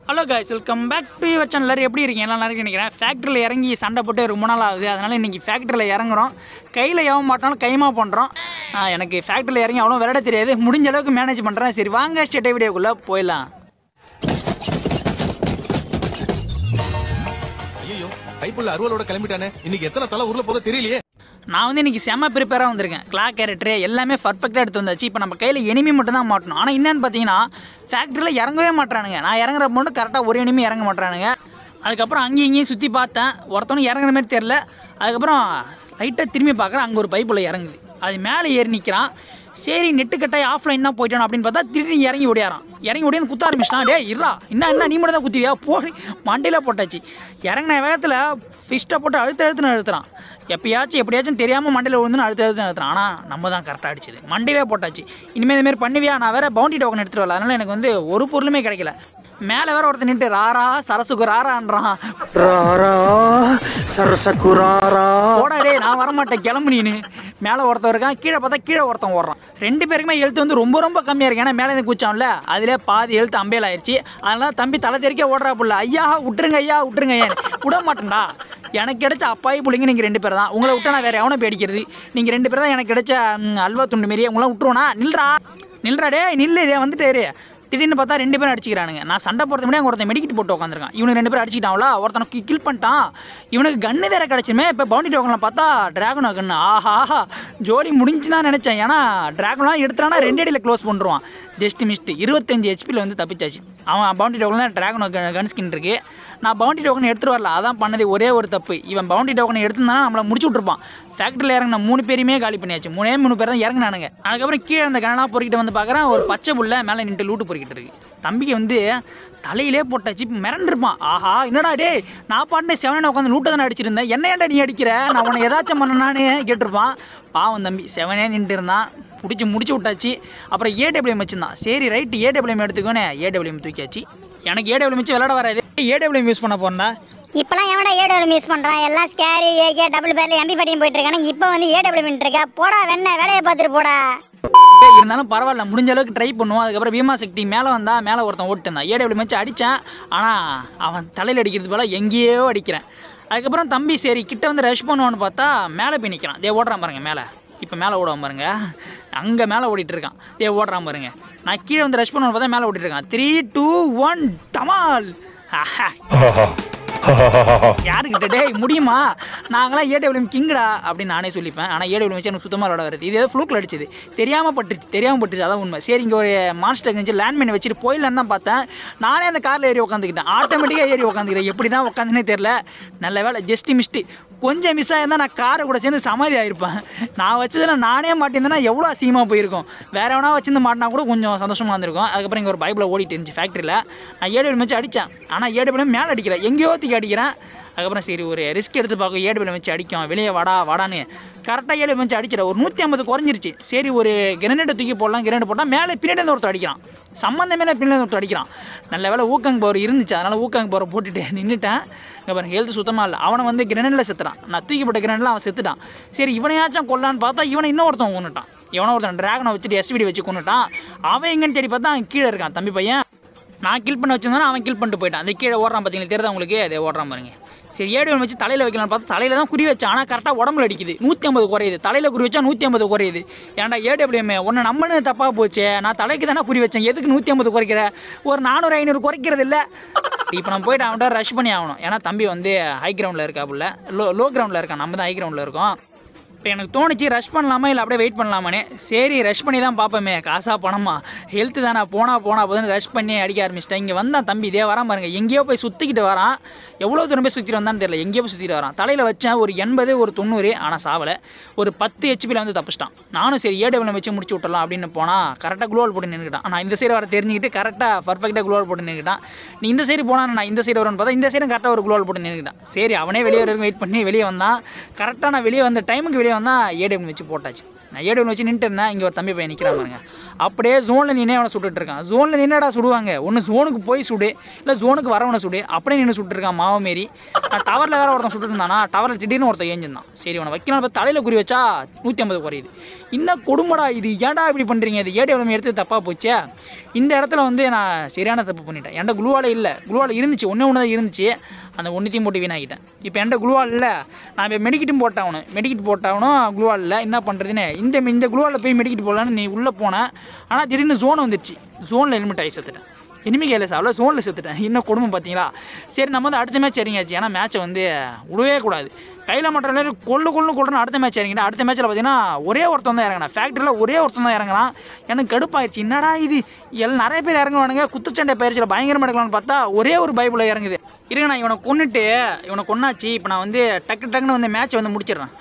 hello guys welcome back to your channel எல்லாரும் எப்படி இருக்கீங்க எல்லாம் நல்லா நினைக்கிறேன் ஃபேக்ட்ரியில் இறங்கி சண்டை போட்டு ரொம்ப நாள் ஆகுது அதனால் இன்றைக்கி ஃபேக்ட்ரியில் இறங்குறோம் கையில் எவ மாட்டாலும் கைமா பண்ணுறோம் எனக்கு ஃபேக்ட்ரியில் இறங்கி அவ்வளோ விளையாட தெரியாது முடிஞ்ச அளவுக்கு மேனேஜ் பண்ணுறேன் சரி வாங்க ஸ்டேட்டை வீடியோக்குள்ளே போயிடலாம் ஐயோ கைப்புள்ள அருவலோட கிளம்பிட்டானே இன்னைக்கு எத்தனை தலை ஊர்ல போதோ தெரியலையே நான் வந்து இன்றைக்கி செம்ம ப்ரிப்பேராக வந்திருக்கேன் கிளாக் கேரக்டரு எல்லாமே பர்ஃபெக்டாக எடுத்து வந்தாச்சு இப்போ நம்ம கையில் எனிமி மட்டும் தான் மாட்டணும் ஆனால் என்னன்னு பார்த்தீங்கன்னா ஃபேக்ட்ரியில் இறங்கவே மாட்டானுங்க நான் இறங்குற மட்டும் கரெக்டாக ஒரு எனிமி இறங்க மாட்டானுங்க அதுக்கப்புறம் அங்கேயும் இங்கேயும் சுற்றி பார்த்தேன் ஒருத்தவனும் இறங்குற மாதிரி தெரில அதுக்கப்புறம் லைட்டாக திரும்பி பார்க்குறேன் அங்கே ஒரு பைப்பில் இறங்குது அது மேலே ஏறி நிற்கிறான் சரி நெட்டு கட்டாய் ஆஃப்லைன் தான் போயிட்டான் அப்படின்னு பார்த்தா திடீர்னு இறங்கி ஓடியாரான் இறங்கி ஓடி வந்து குத்த ஆரம்பிச்சிட்டான் டேய் இருறா என்ன என்ன நீ மட்டும் தான் குத்துவியா போடு மண்டையில் போட்டாச்சு இறங்கின வேகத்தில் ஃபிஸ்ட்டை போட்டு அழுத்த அழுத்துன்னு அழுத்துறான் எப்பயாச்சும் எப்படியாச்சும் தெரியாமல் மண்டையில் விழுந்துன்னு அழுத்த அழுத்துன்னு அழுத்துறான் ஆனால் நம்ம தான் கரெக்டாக அடிச்சது மண்டையிலே போட்டாச்சு இனிமேல் இதுமாரி பண்ணுவியா நான் வேறு பவுண்டி டோக்கன் எடுத்துகிட்டு வரல அதனால் எனக்கு வந்து ஒரு பொருளுமே கிடைக்கல மேலே வேற ஒருத்தர் நின்று ராரா சரசுக்கு ராரான்றான் ராரா சரசகுராரா போடா டேய் நான் வரமாட்டேன் கிளம்பு நீனு மேலே ஒருத்தன் இருக்கான் கீழே பார்த்தா கீழே ஒருத்தன் ஓடுறான் ரெண்டு பேருக்குமே எழுத்து வந்து ரொம்ப ரொம்ப கம்மியாக இருக்கு ஏன்னா மேலே இருந்து குச்சான்ல அதிலே பாதி எழுத்து அம்பேல் ஆயிடுச்சு அதனால தம்பி தலை தெறிக்க ஓடுறா புள்ள ஐயா விட்டுருங்க ஐயா விட்டுருங்க ஏன் விட மாட்டேன்டா எனக்கு கிடைச்ச அப்பாயி பிள்ளைங்க நீங்கள் ரெண்டு பேர் தான் உங்களை விட்டா நான் வேறு எவனை பேடிக்கிறது நீங்கள் ரெண்டு பேர் தான் எனக்கு கிடைச்ச ம், அல்வா துண்டு மாரி உங்களாம் விட்டுருவோனா நில்றா நில்றா டேய் நில்லு இதே வந்துட்டாரு திடீர்னு பார்த்தா ரெண்டு பேரும் அடிச்சிக்கிறானுங்க நான் சண்டை போகிறது முன்னாடி அங்கே ஒருத்தன் மெடிக்கிட்டு போட்டு உட்காந்துருக்கான் இவனுக்கு ரெண்டு பேரும் அடிச்சிட்டாங்களா ஒருத்தனை கில் பண்ணிட்டான் இவனுக்கு கன்று வேற கிடச்சுமே இப்போ பவுண்டி டோக்கனில் பார்த்தா டிராகனோ கன்று ஆஹா ஜோலி முடிஞ்சு தான் நினச்சேன் ஏன்னா டிராகன்லாம் எடுத்துட்டானா ரெண்டு அடியில் க்ளோஸ் பண்ணுறான் ஜஸ்ட் மிஸ்ட் இருபத்தஞ்சு ஹெச்பியில் வந்து தப்பிச்சாச்சு அவன் பவுண்டி டோக்கனில் டிராகனோ கன் ஸ்கின் இருக்கு நான் பவுண்டி டோக்கன் எடுத்துகிட்டு வரல அதான் பண்ணது ஒரே ஒரு தப்பு இவன் பவுண்டி டோக்கனை எடுத்துருந்தானா நம்மளை முடிச்சு விட்ருப்பான் ஃபேக்ட்ரியில் இறங்கின மூணு பேருமே காலி பண்ணியாச்சு மூணே மூணு பேர் தான் இறங்கினானுங்க அதுக்கப்புறம் கீழே அந்த கனலாம் பொறுக்கிட்டு வந்து பார்க்குறேன் ஒரு பச்சை புள்ள மேலே நின்று லூட்டு பொறுக்கிட்டு இருக்கு தம்பிக்கு வந்து தலையிலே போட்டாச்சு மிரண்டிருப்பான் ஆஹா என்னடா டேய் நான் பாட்டு செவனே உட்காந்து லூட்டை தானே அடிச்சிருந்தேன் என்ன ஏன்டா நீ அடிக்கிற நான் உன்னை ஏதாச்சும் பண்ணனான்னு கேட்டிருப்பான் பாவம் தம்பி செவனே நின்று இருந்தான் பிடிச்சி முடிச்சு விட்டாச்சு அப்புறம் ஏடபிள்யூஎம் வச்சிருந்தான் சரி ரைட்டு ஏடபிள்யூஎம் எடுத்துக்கோனே ஏடபிள்யூஎம் தூக்கியாச்சு எனக்கு ஏடபிள்யூஎம் வச்சு விளையாட வராது ஏடபிள்யூஎம் யூஸ் பண்ண போறேன்டா இப்போலாம் எவன்டா ஏடபிள்யூ மிஸ் பண்ணுறான் எல்லாம் ஸ்கேரி ஏகே டபுள் பேரில் எம்பி ஃபட்டின்னு போயிட்டு இருக்கானு இப்போ வந்து ஏடபிள்யூ இருக்கா போடா வெண்ண வேலையை பார்த்துட்டு போடா ஏய், இருந்தாலும் பரவாயில்ல முடிஞ்ச அளவுக்கு ட்ரை பண்ணுவோம் அதுக்கப்புறம் பீமா சக்தி மேலே வந்தா மேலே ஒருத்தன் ஓட்டு இருந்தான் ஏடபிள்யூ வச்சு அடித்தேன் ஆனால் அவன் தலையில் அடிக்கிறது போல எங்கேயோ அடிக்கிறேன் அதுக்கப்புறம் தம்பி சரி கிட்ட வந்து ரஷ் பண்ணுவான்னு பார்த்தா மேலே போய் நிற்கிறான் தே ஓடுறான் பாருங்க மேலே இப்போ மேலே ஓடுவான் பாருங்க அங்கே மேலே ஓடிட்டு இருக்கான் தே ஓடுறான் பாருங்க நான் கீழே வந்து ரஷ் பண்ணுவான்னு பார்த்தா மேலே ஓடிட்டு இருக்கான் த்ரீ டூ ஒன் டமால் ஆஹா யாருக்கிட்ட டேய் முடியுமா நாங்களாம் ஏடபிள்யூஎம் கிங்கடா அப்படின்னு நானே சொல்லிப்பேன் ஆனால் ஏடபிள்யூஎம் வச்சு எனக்கு சுத்தமாக விளாட வருது இது ஏதோ ஃப்ளூக்கில் அடிச்சது தெரியாமல் பட்டுச்சு தெரியாமல் பட்டுச்சு அதான் உண்மை சரி இங்கே ஒரு மான்ஸ்டர் இருந்துச்சு லேண்ட்மைன் வச்சுட்டு போயிடலான்னு தான் பார்த்தேன் நானே அந்த காரில் ஏறி உட்காந்துக்கிட்டேன் ஆட்டோமேட்டிக்காக ஏறி உட்காந்துக்கிறேன் எப்படி தான் உட்காந்துனே தெரில நல்ல வேலை ஜஸ்ட் மிஸ்ட்டு கொஞ்சம் மிஸ் ஆயிருந்தா நான் காரை கூட சேர்ந்து சமாதி ஆயிருப்பேன் நான் வச்சதில் நானே மாட்டியிருந்தேன்னா எவ்வளோ அசிங்கமாக போயிருக்கும் வேற எவனா வச்சிருந்து மாட்டினா கூட கொஞ்சம் சந்தோஷமாக இருந்திருக்கும் அதுக்கப்புறம் இங்கே ஒரு பைபிள் ஓடிட்டு இருந்துச்சு ஃபேக்ட்ரியில் நான் ஏடு வச்சு அடித்தேன் ஆனால் ஏடு மேலே அடிக்கல எங்கேயோ தூக்கி அடிக்கிறேன் அதுக்கப்புறம் சரி ஒரு ரிஸ்க் எடுத்து பார்க்க ஏடு வச்சு அடிக்கும் வெளியே வாடா வாடான்னு கரெக்டாக ஏடு வச்சு அடிச்சிட ஒரு நூற்றி ஐம்பது குறைஞ்சிருச்சு சரி ஒரு கிரனேட்டை தூக்கி போடலாம் கிரனேட் போட்டால் மேலே பின்னாடி இருந்து ஒருத்தர் அடிக்கிறான் சம்மந்தமே இல்லை பின்னாடி ஒருத்தர் அடிக்கிறான் நல்ல வேலை ஊக்கங் பவர் இருந்துச்சு அதனால் ஊக்கங் பவர் போட்டுட்டு நின்றுட்டேன் இங்கே பாருங்க ஹெல்த் சுத்தமாக இல்லை அவனை வந்து கிரனேடில் செத்துறான் நான் தூக்கி போட்ட கிரனேடில் அவன் செத்துட்டான் சரி இவனையாச்சும் கொல்லான்னு பார்த்தா இவனை இன்னும் ஒருத்தன் கொண்டுட்டான் இவனை ஒருத்தன் டிராகனை வச்சுட்டு எஸ்விடி வச்சு கொண்டுட்டான் அவன் எங்கன்னு தேடி பார்த்தா அவன் கீழே இருக்கான் தம்பி பையன் நான் கில் பண்ண வச்சிருந்தேன் அவன் கில் பண்ணிட்டு போயிட்டான் அந்த கீழே ஓடுறான் பார்த்தீங்களா தெரியுதா உங்களுக்கு அதே ஓடுறான் பாருங்க சரி ஏடு வச்சு தலையில் வைக்கலாம்னு பார்த்தா தலையில் தான் குறி வச்சான் ஆனால் கரெக்டாக உடம்புல அடிக்குது நூற்றி ஐம்பது குறையுது தலையில் குறி வச்சா நூற்றி ஐம்பது குறையுது ஏன்டா ஏடபிள்யூஎம் ஒன்று நம்மனு தப்பாக போச்சு நான் தலைக்கு தானே குறி வச்சேன் எதுக்கு நூற்றி ஐம்பது குறைக்கிற ஒரு நானூறு ஐநூறு குறைக்கிறது இல்லை இப்போ நம்ம போயிட்டு அவன்கிட்ட ரஷ் பண்ணி ஆகணும் ஏன்னா தம்பி வந்து ஹை கிரவுண்டில் இருக்காப்புல லோ லோ கிரவுண்டில் இருக்கான் நம்ம தான் ஹை கிரவுண்டில் இருக்கோம் இப்போ எனக்கு தோணுச்சு ரஷ் பண்ணலாமா இல்லை அப்படியே வெயிட் பண்ணலாமானே சரி ரஷ் பண்ணி தான் பார்ப்போமே காசா பணமா ஹெல்த்து தானே போனா போனா போதுன்னு ரஷ் பண்ணி அடிக்க ஆரம்பிச்சிட்டேன் இங்கே வந்தான் தம்பி இதே வரான் பாருங்க எங்கேயோ போய் சுற்றிக்கிட்டு வரான் எவ்வளோ தூரம் போய் சுற்றிட்டு வந்தான்னு தெரியல எங்கேயோ போய் சுற்றிட்டு வரான் தலையில் வச்சேன் ஒரு எண்பது ஒரு தொண்ணூறு ஆனால் சாவலை ஒரு பத்து ஹெச்பியில் வந்து தப்பிச்சிட்டான் நானும் சரி ஏடபிள்யூ வச்சு முடிச்சு விட்டுறலாம் அப்படின்னு போனால் கரெக்டாக குளோவல் போட்டு நின்றுக்கிட்டான் நான் இந்த சைடு வர தெரிஞ்சுக்கிட்டு கரெக்டாக பர்ஃபெக்டாக குளோவல் போட்டு நின்றுக்கிட்டான் நீ இந்த சைடு போனா நான் இந்த சைடு வரும்னு பார்த்தா இந்த சைடும் கரெக்டாக ஒரு குளோவல் போட்டு நின்றுக்கிட்டான் சரி அவனே வெளியே வரைக்கும் வெயிட் பண்ணி வெளியே வந்தான் கரெக்டாக நான் வெளியே வந்த டைமுக்கு வெளியே வந்தால் ஏடபிள்யூ வச்சு போட்டாச்சு நான் ஏடபிள்யூ வச்சு நின்றுட்டு இருந்தேன் இங்கே ஒரு தம்பி பையன் நிற்கிறான் பாருங்க அப்படியே ஜோனில் நின்னே அவனை சுட்டுட்டு இருக்கான் ஜோனில் நின்னடா சுடுவாங்க ஒன்று ஜோனுக்கு போய் சுடு இல்லை ஜோனுக்கு வரவனை சுடு அப்படியே நின்று சுட்டுருக்கான் மாவு மாரி நான் டவரில் வேற ஒருத்தன் சுட்டுட்டு இருந்தானா டவரில் திடீர்னு ஒருத்தன் ஏஞ்சிருந்தான் சரி அவனை வைக்கலாம் பார்த்து தலையில் குறி வச்சா நூற்றி ஐம்பது குறையுது இன்னும் கொடுமடா இது ஏன்டா இப்படி பண்ணுறீங்க இது ஏடிஎம் எடுத்து தப்பாக போச்சே இந்த இடத்துல வந்து நான் சரியான தப்பு பண்ணிட்டேன் என்கிட்ட குளுவால் இல்லை குளுவால் இருந்துச்சு ஒன்றே ஒன்று தான் இருந்துச்சு அந்த ஒன்றுத்தையும் போட்டு வீணாக்கிட்டேன் இப்போ என்கிட்ட குளுவால் இல்லை நான் இப்போ மெடிக்கிட்டும் போட்டாகணும் மெடிக்கிட் போட்டாகணும் குளுவால் இல்லை என்ன பண்ணுறதுன்னு இந்த இந்த குளுவாலில் போய் மெடிக்கிட் போடலான்னு நீ உள்ளே போனேன் ஆனால் திடீர்னு ஜோன் வந்துருச்சு ஜோனில் ஹெல்மெட் ஆகி செத்துட்டேன் இனிமே கேள்வி சாப்பிட ஜோனில் செத்துட்டேன் இன்னும் குடும்பம் பார்த்தீங்களா சரி நம்ம வந்து அடுத்த மேட்ச் இறங்கியாச்சு ஏன்னா மேட்ச்சை வந்து விடவே கூடாது கையில் மட்டும் இல்லை கொள்ளு கொள்ளு கொள்ளுன்னு அடுத்த மேட்ச் இறங்கிட்டேன் அடுத்த மேட்ச்சில் பார்த்தீங்கன்னா ஒரே ஒருத்தன் தான் இறங்கினா ஃபேக்ட்ரியில் ஒரே ஒருத்தன் தான் இறங்கினான் எனக்கு கடுப்பாயிருச்சு என்னடா இது எல்லாம் நிறைய பேர் இறங்குவானுங்க குத்துச்சண்டை பயிற்சியில் பயங்கரமாக எடுக்கலாம்னு பார்த்தா ஒரே ஒரு பைபிள் இறங்குது இருங்க நான் இவனை கொன்னுட்டு இவனை கொன்னாச்சு இப்போ நான் வந்து டக்கு டக்குன்னு வந்து மேட்ச்சை வந்து முடிச்சிடுறேன்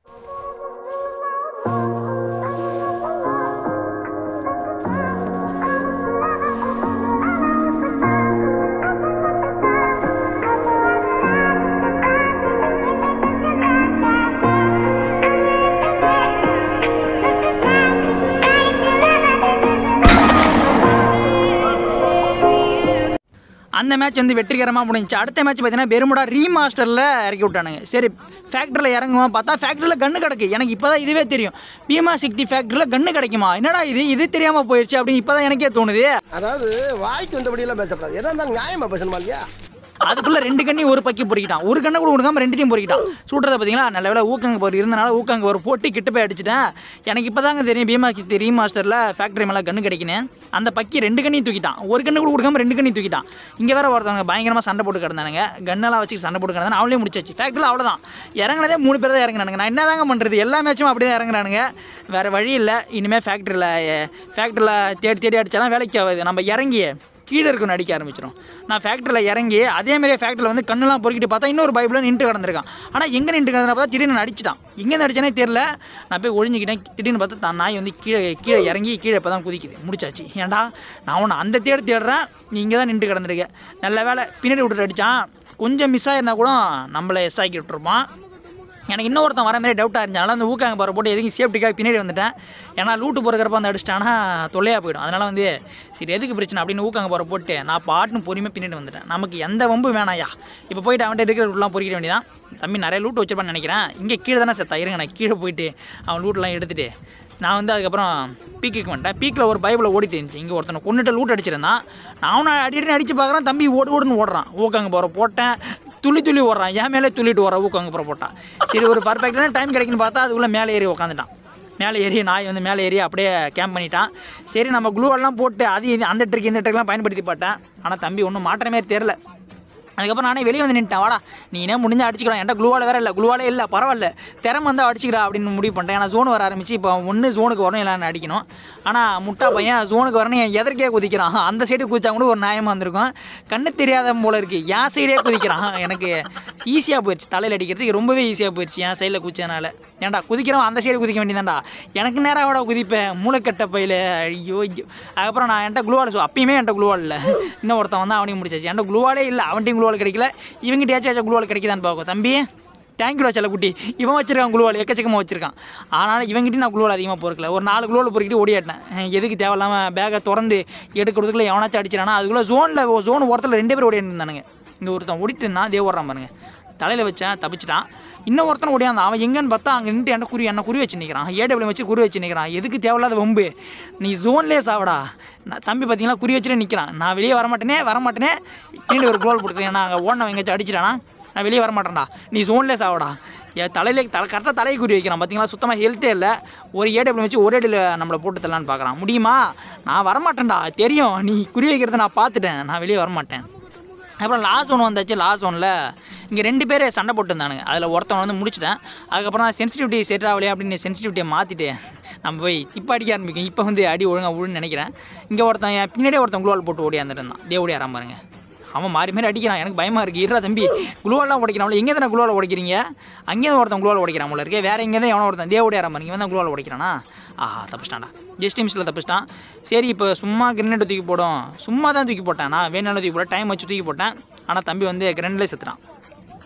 அந்த மேட்ச் வந்து வெற்றிகரமாக முடிஞ்சுச்சு அடுத்த மேட்ச் பார்த்தீங்கன்னா பெருமுடா ரீமாஸ்டரில் இறக்கி விட்டானுங்க சரி ஃபேக்ட்ரியில் இறங்குவோம் பார்த்தா ஃபேக்ட்ரியில் கன்று கிடக்கு எனக்கு இப்போ தான் இதுவே தெரியும் பீமா சக்தி ஃபேக்ட்ரியில் கன்று கிடைக்குமா என்னடா இது இது தெரியாமல் போயிடுச்சு அப்படின்னு இப்போ தான் எனக்கே தோணுது அதாவது வாய்க்கு வந்தபடியெல்லாம் பேசக்கூடாது எதா இருந்தாலும் நியாயமா பேசணுமா இல்லையா அதுக்குள்ள ரெண்டு கண்ணி ஒரு பக்கி பொறிக்கிட்டான் ஒரு கண்ணை கூட கொடுக்காம ரெண்டுத்தையும் பொறிக்கிட்டான் சூட்டுறதை பார்த்தீங்களா நல்ல வேலை ஊக்கங்க போர் இருந்தனால ஊக்கங்க ஒரு போட்டு கிட்ட போய் அடிச்சிட்டேன் எனக்கு இப்போ தாங்க தெரியும் பீமா கித்தி ரீமாஸ்டரில் ஃபேக்ட்ரி மேலே கன்று கிடைக்கினேன் அந்த பக்கி ரெண்டு கண்ணையும் தூக்கிட்டான் ஒரு கண்ணு கூட கொடுக்காம ரெண்டு கண்ணையும் தூக்கிட்டான் இங்கே வேற ஒருத்தவங்க பயங்கரமாக சண்டை போட்டு கிடந்தானுங்க கண்ணெல்லாம் வச்சு சண்டை போட்டு கிடந்தாங்க அவளையும் முடிச்சாச்சு ஃபேக்ட்ரியில் அவ்வளோதான் இறங்குனதே மூணு பேர் தான் இறங்குறானுங்க நான் என்ன தாங்க பண்ணுறது எல்லா மேட்சும் அப்படி தான் இறங்குறானுங்க வேறு வழி இல்லை இனிமேல் ஃபேக்ட்ரியில் ஃபேக்ட்ரியில் தேடி தேடி அடிச்சாலாம் வேலைக்கு ஆகாது நம்ம இறங்கி கீழே இருக்கணும் அடிக்க ஆரம்பிச்சிடும் நான் ஃபேக்ட்ரியில் இறங்கி அதேமாதிரியே ஃபேக்ட்ரியில் வந்து கண்ணெல்லாம் பொறுக்கிட்டு பார்த்தா இன்னொரு பைப்பில் நின்று கிடந்திருக்கான் ஆனால் எங்கே நின்று கிடந்தா பார்த்தா திடீர்னு அடிச்சிட்டான் எங்கேருந்து அடிச்சானே தெரில நான் போய் ஒழிஞ்சிக்கிட்டேன் திடீர்னு பார்த்தா தான் நாய் வந்து கீழே கீழே இறங்கி கீழே இப்போ தான் குதிக்குது முடிச்சாச்சு ஏன்டா நான் உன்னை அந்த தேடி தேடுறேன் நீ இங்கே தான் நின்று கிடந்திருக்க நல்ல வேலை பின்னாடி விட்டுட்டு அடித்தான் கொஞ்சம் மிஸ் ஆகிருந்தா கூட நம்மளை எஸ் ஆக்கி விட்டுருப்பான் எனக்கு இன்னொருத்தன் வர மாதிரி டவுட்டாக இருந்துச்சு அதனால் அந்த ஊக்காங்க பாரு போட்டு எதுக்கும் சேஃப்டிக்காக பின்னாடி வந்துட்டேன் ஏன்னா லூட்டு போகிறக்கிறப்ப அந்த அடிச்சிட்டானா தொல்லையாக போயிடும் அதனால் வந்து சரி எதுக்கு பிரச்சனை அப்படின்னு ஊக்காங்க போகிற போட்டு நான் பாட்டுன்னு பொறுமையாக பின்னாடி வந்துட்டேன் நமக்கு எந்த வம்பு வேணாயா இப்போ போயிட்டு அவன்கிட்ட இருக்கிற லூட்லாம் பொறிக்கிட வேண்டியதான் தம்பி நிறைய லூட் வச்சிருப்பான்னு நினைக்கிறேன் இங்கே கீழே தானே செத்தா இருங்க நான் கீழே போயிட்டு அவன் லூட்லாம் எடுத்துகிட்டு நான் வந்து அதுக்கப்புறம் பீக்குக்கு வந்துட்டேன் பீக்கில் ஒரு பைபிள் ஓடிட்டு இருந்துச்சு இங்கே ஒருத்தனை கொண்டுட்டு லூட் அடிச்சிருந்தான் நான் அவனை அடிக்கடி அடிச்சு பார்க்குறான் தம்பி ஓடு ஓடுன்னு ஓடுறான் ஊக்காங்க போகிற போட்டேன் துள்ளி துள்ளி ஓடுறான் என் மேலே துள்ளிட்டு வர ஊக்கம் அப்புறம் போட்டான் சரி ஒரு பர்ஃபெக்டான டைம் கிடைக்குன்னு பார்த்தா அதுக்குள்ளே மேலே ஏறி உக்காந்துட்டான் மேலே ஏறி நாய் வந்து மேலே ஏறி அப்படியே கேம்ப் பண்ணிட்டான் சரி நம்ம குளூவெல்லாம் போட்டு அது இது அந்த ட்ரிக் இந்த ட்ரிக்லாம் பயன்படுத்தி பார்த்தேன் ஆனால் தம்பி ஒன்றும் மாற்ற மாதிரி தெரில அதுக்கப்புறம் நானே வெளியே வந்து நின்ட்டேன் வாடா நீ என்ன முடிஞ்சா அடிச்சுக்கலாம் என்கிட்ட குளுவால வேற இல்லை குளுவாலே இல்லை பரவாயில்ல திறமை வந்து அடிச்சுக்கிறா அப்படின்னு முடிவு பண்ணிட்டேன் ஏன்னா ஜோன் வர ஆரம்பிச்சு இப்போ ஒன்று ஜோனுக்கு வரணும் இல்லை நான் அடிக்கணும் ஆனால் முட்டா பையன் ஜோனுக்கு வரணும் என் எதற்கே குதிக்கிறான் அந்த சைடு குதிச்சா கூட ஒரு நியாயமாக இருந்திருக்கும் கண்ணு தெரியாத போல இருக்கு என் சைடே குதிக்கிறான் எனக்கு ஈஸியாக போயிடுச்சு தலையில் அடிக்கிறதுக்கு ரொம்பவே ஈஸியாக போயிடுச்சு என் சைடில் குதிச்சதுனால ஏன்டா குதிக்கிறவன் அந்த சைடு குதிக்க வேண்டியதான்டா எனக்கு நேராக விட குதிப்பேன் மூளைக்கட்ட பையில ஐயோ ஐயோ அதுக்கப்புறம் நான் என்கிட்ட குளுவால் ஸோ அப்பயுமே என்கிட்ட குளுவால் இல்லை இன்னும் ஒருத்தன் வந்து அவனையும் முடிச்சாச்சு என்கிட்ட குளுவாலே இல்லை அவன்கிட்டையும் குளுவால் கிடைக்கல இவங்கிட்டயாச்சும் குளுவால் கிடைக்குதான்னு பார்க்கும் தம்பி தேங்க்யூடா செல்ல குட்டி இவன் வச்சிருக்கான் குளுவால் எக்கச்சக்கமாக வச்சிருக்கான் ஆனால் இவங்கிட்ட நான் குளுவால் அதிகமாக பொறுக்கல ஒரு நாலு குளுவால் பொறுக்கிட்டு ஓடியாட்டேன் அஹ் எதுக்கு தேவையில்லாமல் பேக்கை திறந்து எடுக்கிறதுக்குள்ள எவனாச்சும் அடிச்சிடானா அதுக்குள்ளே ஜோனில் ஜோன் ஓரத்தில் ரெண்டு பேர் ஓடிட்டு இருந்தானுங்க இந்த ஒருத்தன் ஓடிட்டு இருந்தான் தேவ ஓடுறான் பாருங்க தலையில் வச்சேன் தப்பிச்சிட்டான் இன்னும் ஒருத்தன் ஓடியாந்தான் அவன் எங்கன்னு பார்த்தா அங்கே நின்று என்ன குறி என்ன குறி வச்சு நிற்கிறான் ஏடபிள்யூ வச்சு குறி வச்சு நிற்கிறான் எதுக்கு தேவையில்லாத வம்பு நீ ஜோன்லேயே சாவடா நான் தம்பி பார்த்தீங்களா குறி வச்சுட்டு நிற்கிறான் நான் வெளியே வரமாட்டேனே வரமாட்டேனே நீண்டு ஒரு கோல் போட்டுக்கிறேன் நான் அங்கே ஓடினவன் எங்கேயாச்சும் அடிச்சிட்டானா நான் வெளியே வரமாட்டேன்டா நீ ஜோன்லேயே சாவடா என் தலையில தலை கரெக்டாக தலையை குறி வைக்கிறான் பார்த்தீங்களா சுத்தமாக ஹெல்த்தே இல்லை ஒரு ஏடபிள்யூ வச்சு ஒரே அடியில் நம்மளை போட்டு தரலான்னு பார்க்குறான் முடியுமா நான் வரமாட்டேன்டா தெரியும் நீ குறி வைக்கிறத நான் பார்த்துட்டேன் நான் வெளியே வரமாட்டேன் அப்புறம் லாஸ்ட் ஒன்று வந்தாச்சு லாஸ்ட் ஒன்றில் இங்கே ரெண்டு பேர் சண்டை போட்டுருந்தானுங்க அதில் ஒருத்தவன் வந்து முடிச்சிட்டேன் அதுக்கப்புறம் நான் சென்சிட்டிவிட்டி செட் ஆகலையே அப்படின்னு சென்சிட்டிவிட்டியை மாற்றிட்டு நம்ம போய் இப்போ அடிக்க ஆரம்பிக்கும் இப்போ வந்து அடி ஒழுங்காக விழுன்னு நினைக்கிறேன் இங்கே ஒருத்தன் என் பின்னாடியே ஒருத்தன் குளோல் போட்டு ஓடியாந்துட்டு இருந்தான் தேவடி ஆறாம பாருங்க அவன் மாறி மாறி அடிக்கிறான் எனக்கு பயமாக இருக்குது இருடா தம்பி குளுவெல்லாம் உடைக்கிறான் எங்கே தானே குளுவால் உடைக்கிறீங்க அங்கேயே ஒருத்தன் குளுவால் உடைக்கிறான் போல இருக்கே வேறு எங்கே தான் எவனோ ஒருத்தன் தேவடி ஆறாம இவன் தான் குளுவால் உடைக்கிறானா ஆஹா தப்பிச்சிட்டான்டா ஜஸ்ட் நிமிஷத்தில் தப்பிச்சிட்டான் சரி இப்போ சும்மா கிரனேட் தூக்கி போடும் சும்மா தான் தூக்கி போட்டேன் நான் வேணாலும் தூக்கி போட்டேன் டைம் வச்சு தூக்கி போட்டேன் ஆனால் தம்பி வந்து கிரனேட்லேயே செத்துட்டான்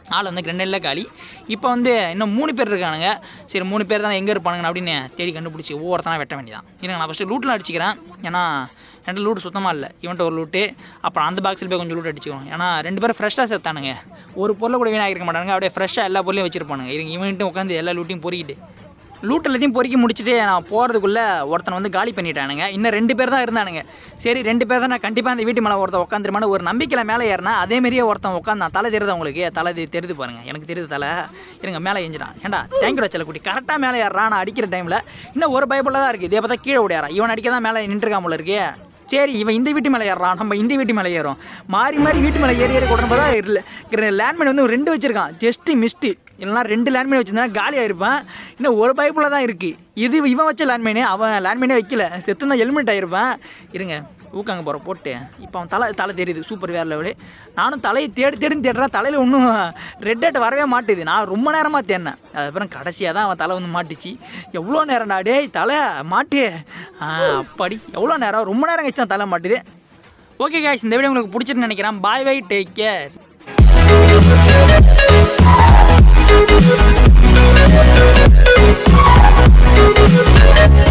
ஆள் வந்து கிரெண்டேடில் காலி இப்போ வந்து இன்னும் மூணு பேர் இருக்கானுங்க சரி மூணு பேர் தான் எங்கே இருப்பானுங்க அப்படின்னு தேடி கண்டுபிடிச்சி ஒவ்வொருத்தனா வெட்ட வேண்டியதான் இருங்க நான் ஃபஸ்ட்டு லூட்டில் அடிச்சிக்கிறேன் ஏன்னா ரெண்டு லூட் சுத்தமாக இல்லை இவன்ட்ட ஒரு லூட்டு அப்புறம் அந்த பாக்ஸில் போய் கொஞ்சம் லூட் அடிச்சுக்கணும் ஏன்னா ரெண்டு பேரும் ஃப்ரெஷ்ஷாக சேர்த்தானுங்க ஒரு பொருளை கூட வீணாக இருக்க மாட்டானுங்க அப்படியே ஃப்ரெஷ்ஷாக எல்லா பொருளையும் வச்சிருப்பானுங்க இருங்க இவன்ட்டு உட்காந்து எல்லா லூட்டையும் பொறிக்கிட்டு லூட் எல்லாத்தையும் பொறுக்கி முடிச்சுட்டு நான் போகிறதுக்குள்ளே ஒருத்தனை வந்து காலி பண்ணிட்டானுங்க இன்னும் ரெண்டு பேர் தான் இருந்தானுங்க சரி ரெண்டு பேர் தான் நான் கண்டிப்பாக அந்த வீட்டு மேலே ஒருத்தன் உட்காந்துருமான்னு ஒரு நம்பிக்கையில் மேலே ஏறினா அதே மாதிரியே ஒருத்தன் உட்காந்தான் தலை தெரியுது உங்களுக்கு தலை தெ- தெரியுது பாருங்க எனக்கு தெரியுது தலை இருங்க மேலே ஏஞ்சிடான் ஏன்டா தேங்க்யூ வச்சல குட்டி கரெக்டாக மேலே ஏறான் நான் அடிக்கிற டைமில் இன்னும் ஒரு பயப்புள்ள தான் இருக்குது இதே பார்த்தா கீழே ஓடியாரா இவன் அடிக்க தான் மேலே நின்றுருக்கான் போல இருக்கே சரி இவன் இந்த வீட்டு மேலே ஏறுறான் நம்ம இந்த வீட்டு மேலே ஏறும் மாறி மாறி வீட்டு மேலே ஏறி ஏறி கொண்டு தான் இல்லை லேண்ட்மைன் வந்து ஒரு ரெண்டு வச்சிருக்கான் ஜஸ்ட்டு மிஸ்ட்டு இல்லைனா ரெண்டு லேண்ட்மைன் வச்சிருந்தா காலியாக இருப்பான் இன்னும் ஒரு பைப்பில் தான் இருக்குது இது இவன் வச்ச லேண்ட்மைனு அவன் லேண்ட்மைனே வைக்கல செத்து தான் ஹெல்மெட் ஆகிருப்பான் இருங்க ஊக்காங்க போகிற போட்டு இப்போ அவன் தலை தலை தெரியுது சூப்பர் வேறு லெவலு நானும் தலையை தேடி தேடின்னு தேடுறேன் தலையில் ஒன்றும் ரெட் ஹேட் வரவே மாட்டுது நான் ரொம்ப நேரமாக தேடினேன் அதுக்கப்புறம் கடைசியாக தான் அவன் தலை வந்து மாட்டுச்சு எவ்வளோ நேரம்டா டேய் தலை மாட்டு ஆ, அப்பாடி எவ்வளோ நேரம் ரொம்ப நேரம் கழிச்சு தான் தலை மாட்டுது ஓகே guys இந்த வீடியோ உங்களுக்கு பிடிச்சிருன்னு நினைக்கிறேன் பாய் பை டேக் கேர்